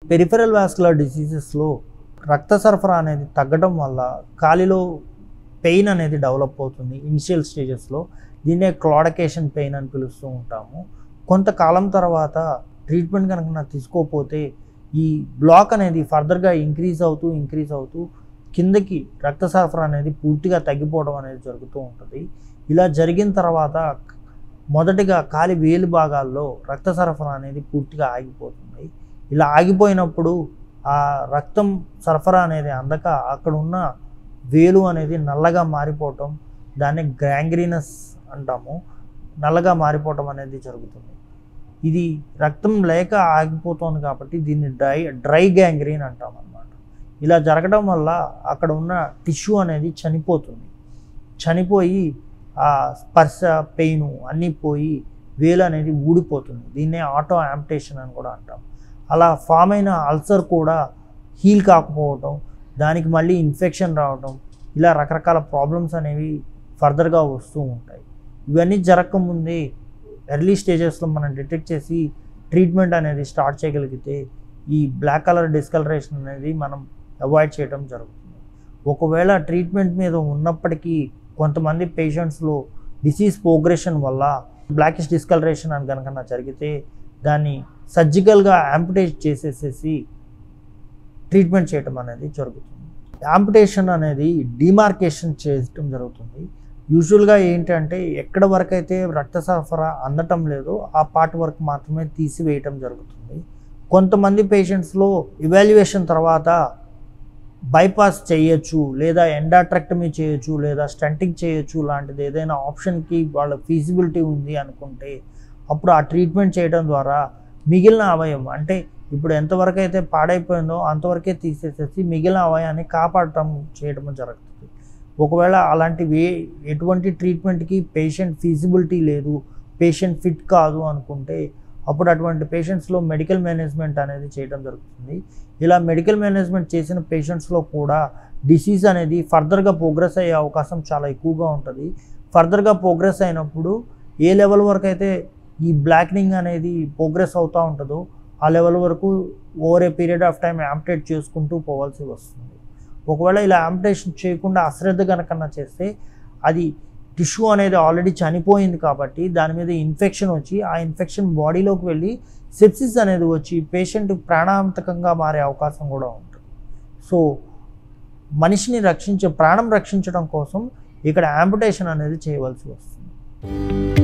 peripheral vascular డిసీజెస్లో రక్త సరఫరా అనేది తగ్గడం వల్ల కాలిలో పెయిన్ అనేది డెవలప్ అవుతుంది ఇనిషియల్ స్టేజెస్లో దీన్నే క్లాడకేషన్ పెయిన్ అని పిలుస్తూ ఉంటాము కొంతకాలం తర్వాత ట్రీట్మెంట్ కనుక నాకు తీసుకోకపోతే ఈ బ్లాక్ అనేది ఫర్దర్గా ఇంక్రీజ్ అవుతూ ఇంక్రీజ్ అవుతూ కిందకి రక్త సరఫరా అనేది పూర్తిగా తగ్గిపోవడం అనేది జరుగుతూ ఉంటుంది ఇలా జరిగిన తర్వాత మొదటిగా కాలి వేలు భాగాల్లో రక్త సరఫరా అనేది పూర్తిగా ఆగిపోతుంది ఇలా ఆగిపోయినప్పుడు ఆ రక్తం సరఫరా అనేది అందక అక్కడ ఉన్న వేలు అనేది నల్లగా మారిపోవటం దాన్ని గ్యాంగ్రీనస్ అంటాము నల్లగా మారిపోవటం అనేది జరుగుతుంది ఇది రక్తం లేక ఆగిపోతుంది కాబట్టి దీన్ని డ్రై డ్రై గ్యాంగ్రీన్ అంటాం అన్నమాట ఇలా జరగడం వల్ల అక్కడ ఉన్న టిష్యూ అనేది చనిపోతుంది చనిపోయి ఆ స్పర్శ పెయిన్ అన్నీ పోయి వేలు అనేది ఊడిపోతుంది దీన్నే ఆటో యాంప్టేషన్ అని కూడా అంటాం అలా ఫామ్ అయిన అల్సర్ కూడా హీల్ కాకపోవటం దానికి మళ్ళీ ఇన్ఫెక్షన్ రావటం ఇలా రకరకాల ప్రాబ్లమ్స్ అనేవి ఫర్దర్గా వస్తూ ఉంటాయి ఇవన్నీ జరగకముందే ఎర్లీ స్టేజెస్లో మనం డిటెక్ట్ చేసి ట్రీట్మెంట్ అనేది స్టార్ట్ చేయగలిగితే ఈ బ్లాక్ కలర్ డిస్కలరేషన్ అనేది మనం అవాయిడ్ చేయడం జరుగుతుంది ఒకవేళ ట్రీట్మెంట్ మీద ఉన్నప్పటికీ కొంతమంది పేషెంట్స్లో డిసీజ్ ప్రోగ్రెషన్ వల్ల బ్లాకిష్ డిస్కలరేషన్ అని కనుక జరిగితే దాన్ని సర్జికల్గా యాంపిటేట్ చేసేసేసి ట్రీట్మెంట్ చేయటం అనేది జరుగుతుంది యాంపిటేషన్ అనేది డిమార్కేషన్ చేయటం జరుగుతుంది యూజువల్గా ఏంటంటే ఎక్కడ వరకు అయితే రక్త సరఫరా అందటం లేదో ఆ పార్ట్ వరకు మాత్రమే తీసివేయటం జరుగుతుంది కొంతమంది పేషెంట్స్లో ఇవాల్యుయేషన్ తర్వాత బైపాస్ చేయొచ్చు లేదా ఎండాట్రక్టమీ చేయొచ్చు లేదా స్టంటింగ్ చేయొచ్చు లాంటిది ఏదైనా ఆప్షన్కి వాళ్ళ ఫీజిబిలిటీ ఉంది అనుకుంటే అప్పుడు ఆ ట్రీట్మెంట్ చేయడం ద్వారా మిగిలిన అవయవం అంటే ఇప్పుడు ఎంతవరకు అయితే పాడైపోయిందో అంతవరకే తీసేసేసి మిగిలిన అవయాన్ని కాపాడటం చేయడం జరుగుతుంది ఒకవేళ అలాంటివి ఎటువంటి ట్రీట్మెంట్కి పేషెంట్ ఫీజిబిలిటీ లేదు పేషెంట్ ఫిట్ కాదు అనుకుంటే అప్పుడు అటువంటి పేషెంట్స్లో మెడికల్ మేనేజ్మెంట్ అనేది చేయడం జరుగుతుంది ఇలా మెడికల్ మేనేజ్మెంట్ చేసిన పేషెంట్స్లో కూడా డిసీజ్ అనేది ఫర్దర్గా ప్రోగ్రెస్ అయ్యే అవకాశం చాలా ఎక్కువగా ఉంటుంది ఫర్దర్గా ప్రోగ్రెస్ అయినప్పుడు ఏ లెవెల్ వరకు అయితే ఈ బ్లాక్నింగ్ అనేది ప్రోగ్రెస్ అవుతూ ఉంటుందో ఆ లెవెల్ వరకు over a period of time amputate చేసుకుంటూ పోవాల్సి వస్తుంది ఒకవేళ ఇలా యాంప్టేషన్ చేయకుండా అశ్రద్ధ కనుకన్నా చేస్తే అది టిష్యూ అనేది ఆల్రెడీ చనిపోయింది కాబట్టి దాని మీద ఇన్ఫెక్షన్ వచ్చి ఆ ఇన్ఫెక్షన్ బాడీలోకి వెళ్ళి సెప్సిస్ అనేది వచ్చి పేషెంట్ ప్రాణాంతకంగా మారే అవకాశం కూడా ఉంటుంది సో మనిషిని రక్షించే ప్రాణం రక్షించడం కోసం ఇక్కడ యాంపుటేషన్ అనేది చేయవలసి వస్తుంది